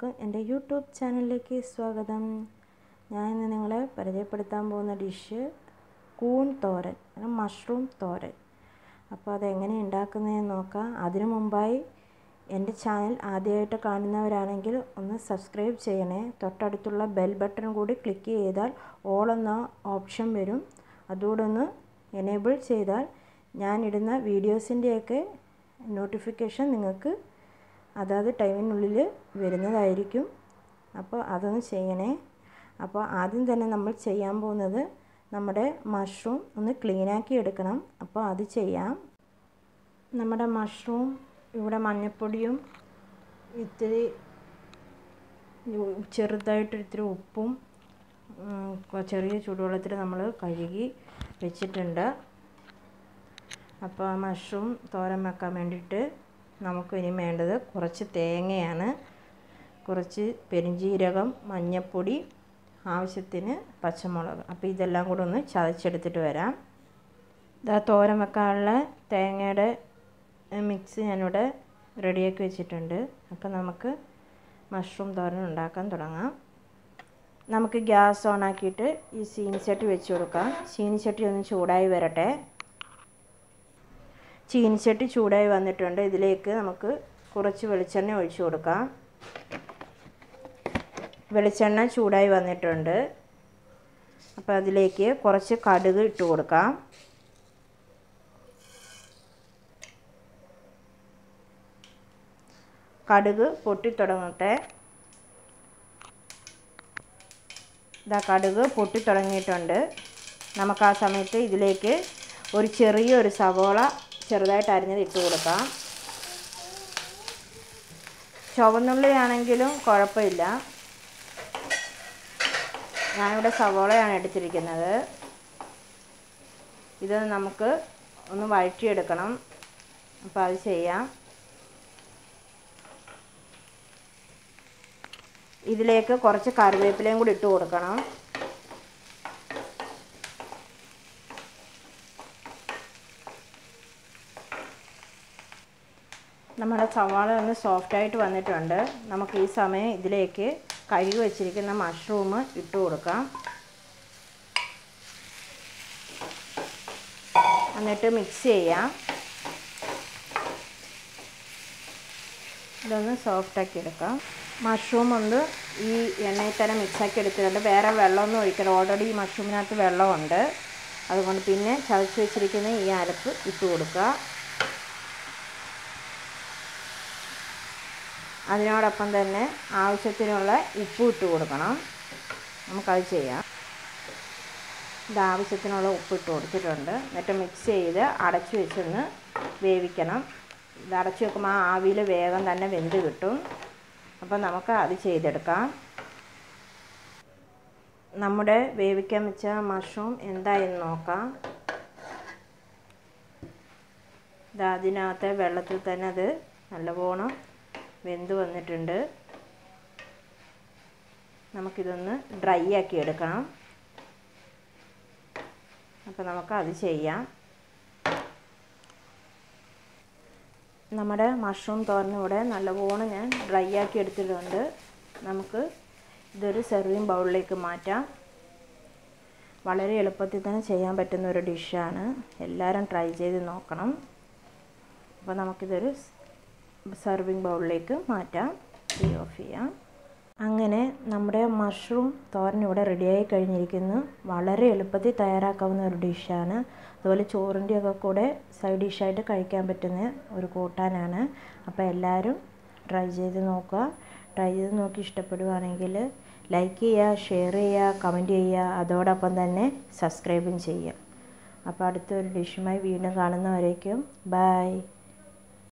എല്ലാവർക്കും എൻ്റെ യൂട്യൂബ് ചാനലിലേക്ക് സ്വാഗതം ഞാൻ ഇന്ന് നിങ്ങളെ പരിചയപ്പെടുത്താൻ പോകുന്ന ഡിഷ് കൂൺ തോരൻ മഷ്റൂം തോരൻ അപ്പോൾ അതെങ്ങനെ ഉണ്ടാക്കുന്നതെന്ന് നോക്കാം അതിനു മുമ്പായി എൻ്റെ ചാനൽ ആദ്യമായിട്ട് കാണുന്നവരാണെങ്കിൽ ഒന്ന് സബ്സ്ക്രൈബ് ചെയ്യണേ തൊട്ടടുത്തുള്ള ബെൽ ബട്ടൺ കൂടി ക്ലിക്ക് ചെയ്താൽ ഓൾ എന്ന ഓപ്ഷൻ വരും അതുകൂടെ ഒന്ന് എനേബിൾ ചെയ്താൽ ഞാനിടുന്ന വീഡിയോസിൻ്റെയൊക്കെ നോട്ടിഫിക്കേഷൻ നിങ്ങൾക്ക് അതാത് ടൈമിനുള്ളിൽ വരുന്നതായിരിക്കും അപ്പോൾ അതൊന്ന് ചെയ്യണേ അപ്പോൾ ആദ്യം തന്നെ നമ്മൾ ചെയ്യാൻ പോകുന്നത് നമ്മുടെ മഷ്റൂം ഒന്ന് ക്ലീനാക്കി എടുക്കണം അപ്പോൾ അത് ചെയ്യാം നമ്മുടെ മഷ്റൂം ഇവിടെ മഞ്ഞൾപ്പൊടിയും ഇത്തിരി ചെറുതായിട്ട് ഇത്തിരി ഉപ്പും ചെറിയ ചൂടുവെള്ളത്തിൽ നമ്മൾ കഴുകി വെച്ചിട്ടുണ്ട് അപ്പോൾ മഷ്റൂം തോരൻ വെക്കാൻ വേണ്ടിയിട്ട് നമുക്ക് ഇനി വേണ്ടത് കുറച്ച് തേങ്ങയാണ് കുറച്ച് പെരുംജീരകം മഞ്ഞൾപ്പൊടി ആവശ്യത്തിന് പച്ചമുളക് അപ്പോൾ ഇതെല്ലാം കൂടെ ഒന്ന് ചതച്ചെടുത്തിട്ട് വരാം ഇതാ തോരൻ വെക്കാനുള്ള തേങ്ങയുടെ മിക്സ് ഞാനിവിടെ റെഡിയാക്കി വെച്ചിട്ടുണ്ട് അപ്പോൾ നമുക്ക് മഷ്റൂം തോരൻ ഉണ്ടാക്കാൻ തുടങ്ങാം നമുക്ക് ഗ്യാസ് ഓൺ ആക്കിയിട്ട് ഈ ചീനിച്ചട്ടി വെച്ച് കൊടുക്കാം ചീനിച്ചട്ടി ഒന്ന് ചൂടായി വരട്ടെ ചീനിച്ചട്ടി ചൂടായി വന്നിട്ടുണ്ട് ഇതിലേക്ക് നമുക്ക് കുറച്ച് വെളിച്ചെണ്ണ ഒഴിച്ചു കൊടുക്കാം വെളിച്ചെണ്ണ ചൂടായി വന്നിട്ടുണ്ട് അപ്പോൾ അതിലേക്ക് കുറച്ച് കടുക് ഇട്ട് കൊടുക്കാം കടുക് പൊട്ടിത്തുടങ്ങട്ടെ ഇതാ കടുക് പൊട്ടിത്തുടങ്ങിയിട്ടുണ്ട് നമുക്ക് ആ സമയത്ത് ഇതിലേക്ക് ഒരു ചെറിയൊരു സവോള ചെറുതായിട്ട് അരിഞ്ഞത് ഇട്ട് കൊടുക്കാം ചുവന്നുള്ളിയാണെങ്കിലും കുഴപ്പമില്ല ഞാനിവിടെ സവോളയാണ് എടുത്തിരിക്കുന്നത് ഇത് നമുക്ക് ഒന്ന് വഴറ്റിയെടുക്കണം അപ്പോൾ അത് ചെയ്യാം ഇതിലേക്ക് കുറച്ച് കറിവേപ്പിലയും കൂടി ഇട്ട് കൊടുക്കണം നമ്മുടെ സവാള ഒന്ന് സോഫ്റ്റായിട്ട് വന്നിട്ടുണ്ട് നമുക്ക് ഈ സമയം ഇതിലേക്ക് കഴുകി വെച്ചിരിക്കുന്ന മഷ്റൂം ഇട്ട് കൊടുക്കാം എന്നിട്ട് മിക്സ് ചെയ്യാം ഇതൊന്ന് സോഫ്റ്റാക്കി എടുക്കാം മഷ്റൂം ഒന്ന് ഈ എണ്ണയിൽ തന്നെ മിക്സാക്കി എടുത്തിട്ടുണ്ട് വേറെ വെള്ളമൊന്നും ഒഴിക്കണം ഓൾറെഡി ഈ മഷ്റൂമിനകത്ത് വെള്ളമുണ്ട് അതുകൊണ്ട് പിന്നെ ചതച്ച് വെച്ചിരിക്കുന്ന ഈ അരപ്പ് ഇട്ട് കൊടുക്കുക അതിനോടൊപ്പം തന്നെ ആവശ്യത്തിനുള്ള ഉപ്പ് ഇട്ട് കൊടുക്കണം നമുക്കത് ചെയ്യാം ഇത് ആവശ്യത്തിനുള്ള ഉപ്പ് ഇട്ട് കൊടുത്തിട്ടുണ്ട് എന്നിട്ട് മിക്സ് ചെയ്ത് അടച്ചു വെച്ചൊന്ന് വേവിക്കണം ഇത് അടച്ചു വെക്കുമ്പോൾ ആ ആവിയിൽ വേഗം തന്നെ വെന്ത് കിട്ടും അപ്പോൾ നമുക്ക് അത് ചെയ്തെടുക്കാം നമ്മുടെ വേവിക്കാൻ വെച്ച മഷ്റൂം എന്തായെന്ന് നോക്കാം ഇത് അതിനകത്തെ വെള്ളത്തിൽ തന്നെ അത് നല്ലവണ്ണം വെന്ത് വന്നിട്ടുണ്ട് നമുക്കിതൊന്ന് ഡ്രൈ ആക്കി എടുക്കണം അപ്പോൾ നമുക്ക് അത് ചെയ്യാം നമ്മുടെ മഷ്റൂം തോരൻ ഇവിടെ നല്ലവണ്ണം ഞാൻ ഡ്രൈ ആക്കി എടുത്തിട്ടുണ്ട് നമുക്ക് ഇതൊരു സെർവിങ് ബൗളിലേക്ക് മാറ്റാം വളരെ എളുപ്പത്തിൽ തന്നെ ചെയ്യാൻ പറ്റുന്ന ഒരു ഡിഷാണ് എല്ലാവരും ട്രൈ ചെയ്ത് നോക്കണം അപ്പോൾ നമുക്കിതൊരു സെർവിങ് ബൗളിലേക്ക് മാറ്റാം തീ ഓഫ് ചെയ്യാം അങ്ങനെ നമ്മുടെ മഷ്റൂം തോരൻ ഇവിടെ റെഡിയായി കഴിഞ്ഞിരിക്കുന്നു വളരെ എളുപ്പത്തിൽ തയ്യാറാക്കാവുന്ന ഒരു ഡിഷാണ് അതുപോലെ ചോറിൻ്റെയൊക്കെ കൂടെ സൈഡ് ഡിഷായിട്ട് കഴിക്കാൻ പറ്റുന്ന ഒരു കൂട്ടാനാണ് അപ്പോൾ എല്ലാവരും ട്രൈ ചെയ്ത് നോക്കുക ട്രൈ ചെയ്ത് നോക്കി ഇഷ്ടപ്പെടുകയാണെങ്കിൽ ലൈക്ക് ചെയ്യുക ഷെയർ ചെയ്യുക കമൻറ്റ് ചെയ്യുക അതോടൊപ്പം തന്നെ സബ്സ്ക്രൈബും ചെയ്യുക അപ്പോൾ അടുത്തൊരു ഡിഷുമായി വീണ്ടും കാണുന്നവരേക്കും ബൈ